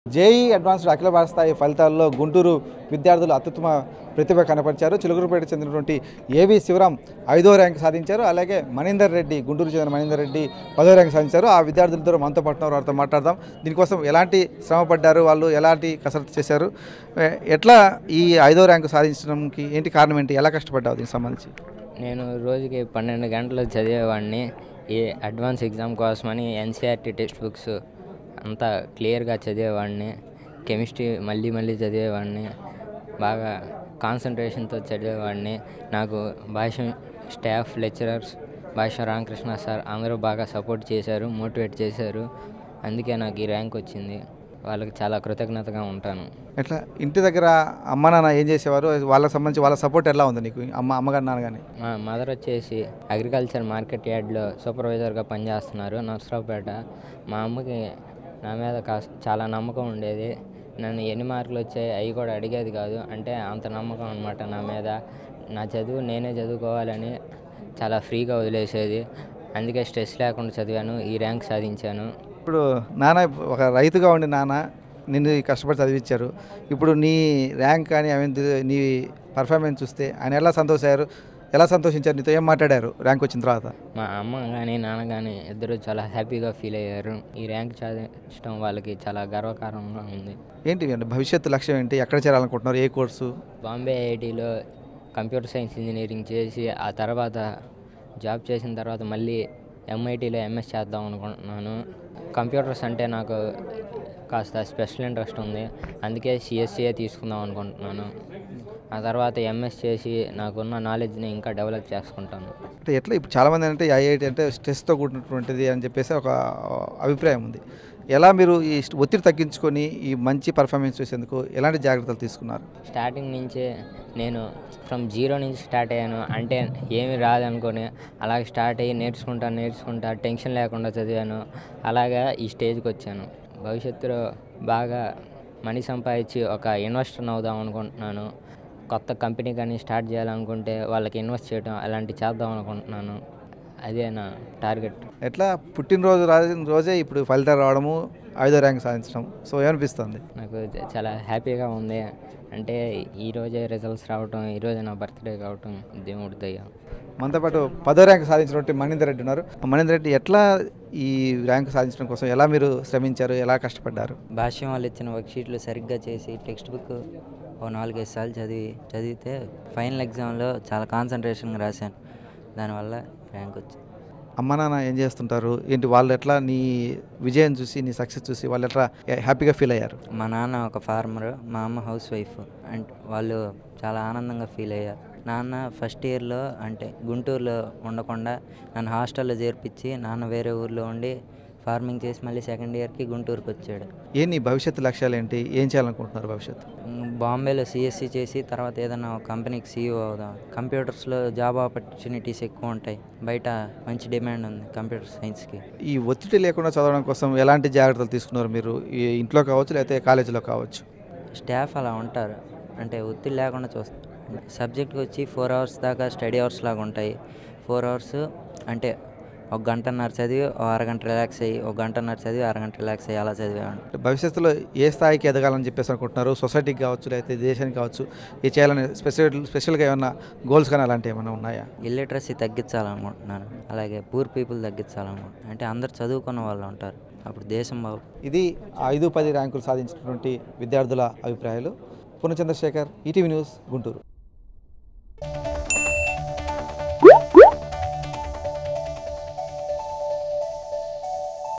JEE advanced అఖిల భారత స్థాయి ఫలితాల్లో గుంటూరు విద్యార్థులు అత్యుత్తమ ప్రతిభ కనపరిచారు చిలుగురుపేట చెందినటువంటి ఏవి శివరాం ఐదో ర్యాంక్ సాధించారు అలాగే మణీందర్ రెడ్డి గుంటూరు చెందిన మణీందర్ రెడ్డి పదో ర్యాంక్ సాధించారు ఆ విద్యార్థులతో మనతో పాటు ఉన్నారు, వారితో మాట్లాడదాం దీనికోసం ఎలాంటి శ్రమ పడ్డారు వాళ్ళు ఎలాంటి కసరత్తు చేశారు ఎ- ఎట్లా ఈ ఐదో ర్యాంకు సాధించడానికి ఏంటి కారణం ఏంటి ఎలా కష్టపడ్డావు దీనికి సంబంధించి నేను రోజుకి పన్నెండు గంటలు చదివేవాడిని ఈ అడ్వాన్స్ ఎగ్జామ్ కోసమని ఎన్సీఆర్టీ టెక్స్ట్ బుక్స్ అంతా క్లియర్గా చదివేవాడిని కెమిస్ట్రీ మళ్ళీ మళ్ళీ చదివేవాడిని బాగా కాన్సన్ట్రేషన్తో చదివేవాడిని నాకు భాష స్టాఫ్ లెక్చరర్స్ భాష రామకృష్ణ సార్ అందరూ బాగా సపోర్ట్ చేశారు మోటివేట్ చేశారు అందుకే నాకు ఈ ర్యాంక్ వచ్చింది వాళ్ళకి చాలా కృతజ్ఞతగా ఉంటాను ఎట్లా ఇంటి దగ్గర అమ్మ నాన్న ఏం చేసేవారు వాళ్ళకి సంబంధించి వాళ్ళ సపోర్ట్ ఎలా ఉంది నీకు అమ్మ అమ్మగారు నాన్నగాని మా మదర్ వచ్చేసి అగ్రికల్చర్ మార్కెట్ యార్డ్లో సూపర్వైజర్గా పనిచేస్తున్నారు నర్సరావుపేట మా అమ్మకి నా మీద కాస్ చాలా నమ్మకం ఉండేది నన్ను ఎన్ని మార్కులు వచ్చాయి అవి కూడా అడిగేది కాదు అంటే అంత నమ్మకం అనమాట నా మీద నా చదువు నేనే చదువుకోవాలని చాలా ఫ్రీగా వదిలేసేది అందుకే స్ట్రెస్ లేకుండా చదివాను ఈ ర్యాంక్ సాధించాను ఇప్పుడు నాన్న ఒక రైతుగా ఉండి నాన్న నిన్ను కష్టపడి చదివించారు ఇప్పుడు నీ ర్యాంక్ కానీ ఐ మీన్ నీ పర్ఫార్మెన్స్ చూస్తే ఆయన ఎలా సంతోషారు ఎలా సంతోషించారు నీతో ఏం మాట్లాడారు ర్యాంక్ వచ్చిన తర్వాత మా అమ్మ కానీ నాన్న కానీ ఇద్దరు చాలా హ్యాపీగా ఫీల్ అయ్యారు ఈ ర్యాంక్ సాధించడం వాళ్ళకి చాలా గర్వకారణంగా ఉంది ఏంటి అంటే భవిష్యత్తు లక్ష్యం ఏంటి ఎక్కడ చేరాలనుకుంటున్నారు ఏ కోర్సు బాంబే ఐఐటిలో కంప్యూటర్ సైన్స్ ఇంజనీరింగ్ చేసి ఆ తర్వాత జాబ్ చేసిన తర్వాత మళ్ళీ ఎంఐటీలో ఎంఎస్ చేద్దాం అనుకుంటున్నాను కంప్యూటర్స్ అంటే నాకు కాస్త స్పెషల్ ఇంట్రెస్ట్ ఉంది అందుకే సిఎస్సిఏ తీసుకుందాం అనుకుంటున్నాను ఆ తర్వాత ఎంఎస్ చేసి నాకున్న నాలెడ్జ్ని ఇంకా డెవలప్ చేసుకుంటాను అంటే ఎట్లా ఇప్పుడు చాలామంది అంటే ఐఐటి అంటే స్ట్రెస్తో కూడినటువంటిది అని చెప్పేసి ఒక అభిప్రాయం ఉంది ఎలా మీరు ఈ ఒత్తిడి తగ్గించుకొని ఈ మంచి పర్ఫార్మెన్స్ చేసేందుకు ఎలాంటి జాగ్రత్తలు తీసుకున్నారు స్టార్టింగ్ నుంచే నేను ఫ్రమ్ జీరో నుంచి స్టార్ట్ అయ్యాను అంటే ఏమి రాదనుకొని అలాగే స్టార్ట్ అయ్యి నేర్చుకుంటా నేర్చుకుంటా టెన్షన్ లేకుండా చదివాను అలాగా ఈ స్టేజ్కి వచ్చాను భవిష్యత్తులో బాగా మనీ సంపాదించి ఒక ఇన్వెస్టర్ అవుదాం అనుకుంటున్నాను కొత్త కంపెనీ కానీ స్టార్ట్ చేయాలనుకుంటే వాళ్ళకి ఇన్వెస్ట్ చేయడం అలాంటి చేద్దాం అనుకుంటున్నాను అదే నా టార్గెట్ ఎట్లా పుట్టినరోజు రాసిన రోజే ఇప్పుడు ఫలితాలు రావడము ఐదో ర్యాంక్ సాధించడం సో ఏమనిపిస్తుంది నాకు చ- చాలా హ్యాపీగా ఉంది అంటే ఈరోజే రిజల్ట్స్ రావటం ఈరోజే నా బర్త్డే కావటం దేవుడి దయ మనతో పాటు పదో ర్యాంక్ సాధించినటువంటి మణీందర్ రెడ్డి ఉన్నారు మణీందర్ రెడ్డి ఎట్లా ఈ ర్యాంక్ సాధించడం కోసం ఎలా మీరు శ్రమించారు ఎలా కష్టపడ్డారు భాష్యం వాళ్ళు ఇచ్చిన వర్క్షీట్లు సరిగ్గా చేసి టెక్స్ట్ బుక్ ఓ నాలుగైదు సార్లు చదివి చదివితే ఫైనల్ ఎగ్జామ్లో చాలా కాన్సన్ట్రేషన్గా రాశాను దానివల్ల ర్యాంక్ వచ్చింది అమ్మ నాన్న ఏం చేస్తుంటారు ఏంటి వాళ్ళు ఎట్లా నీ విజయం చూసి నీ సక్సెస్ చూసి వాళ్ళు ఎట్లా హ్యాపీగా ఫీల్ అయ్యారు మా నాన్న ఒక ఫార్మర్ మా అమ్మ హౌస్ వైఫ్ అంటే వాళ్ళు చాలా ఆనందంగా ఫీల్ అయ్యారు నాన్న ఫస్ట్ ఇయర్లో అంటే గుంటూరులో ఉండకుండా నన్ను హాస్టల్లో చేర్పించి నాన్న వేరే ఊర్లో ఉండి ఫార్మింగ్ చేసి మళ్ళీ సెకండ్ ఇయర్కి గుంటూరుకి వచ్చాడు ఏ నీ భవిష్యత్తు లక్ష్యాలు ఏంటి ఏం చేయాలనుకుంటున్నారు భవిష్యత్తు మ్, బాంబేలో సిఎస్సి చేసి తర్వాత ఏదైనా ఒక కంపెనీకి సీఈఓ అవుదాం కంప్యూటర్స్లో జాబ్ ఆపర్చునిటీస్ ఎక్కువ ఉంటాయి బయట మంచి డిమాండ్ ఉంది కంప్యూటర్ సైన్స్కి ఈ ఒత్తిడి లేకుండా చదవడం కోసం ఎలాంటి జాగ్రత్తలు తీసుకున్నారు మీరు ఈ ఇంట్లో కావచ్చు లేకపోతే కాలేజీలో కావచ్చు స్టాఫ్ అలా ఉంటారు అంటే ఒత్తిడి లేకుండా చూస్తారు సబ్జెక్ట్కి వచ్చి ఫోర్ అవర్స్ దాకా స్టడీ అవర్స్ లాగా ఉంటాయి ఫోర్ అవర్స్ అంటే ఒక గంటన్నర చదివి ఒక అరగంట రిలాక్స్ అయ్యి ఒక గంటన్నర చదివి అరగంట రిలాక్స్ అయ్యి అలా చదివేవాడిని అంటే భవిష్యత్తులో ఏ స్థాయికి ఎదగాలని చెప్పేసి అనుకుంటున్నారు సొసైటీకి కావచ్చు లేకపోతే దేశానికి కావచ్చు ఇది చేయాలని స్పెషల్ స్పెషల్గా ఏమన్నా గోల్స్ కానీ అలాంటివి ఏమైనా ఉన్నాయా ఇల్లిటరసీ తగ్గించాలనుకుంటున్నాను అలాగే పూర్ పీపుల్ తగ్గించాలనుకుంటున్నాను అంటే అందరు చదువుకున్న వాళ్ళు ఉంటారు అప్పుడు దేశం బాగు ఇది ఐదు పది ర్యాంకులు సాధించినటువంటి విద్యార్థుల అభిప్రాయాలు పూర్ణచంద్రశేఖర్ ఈటీవీ న్యూస్ గుంటూరు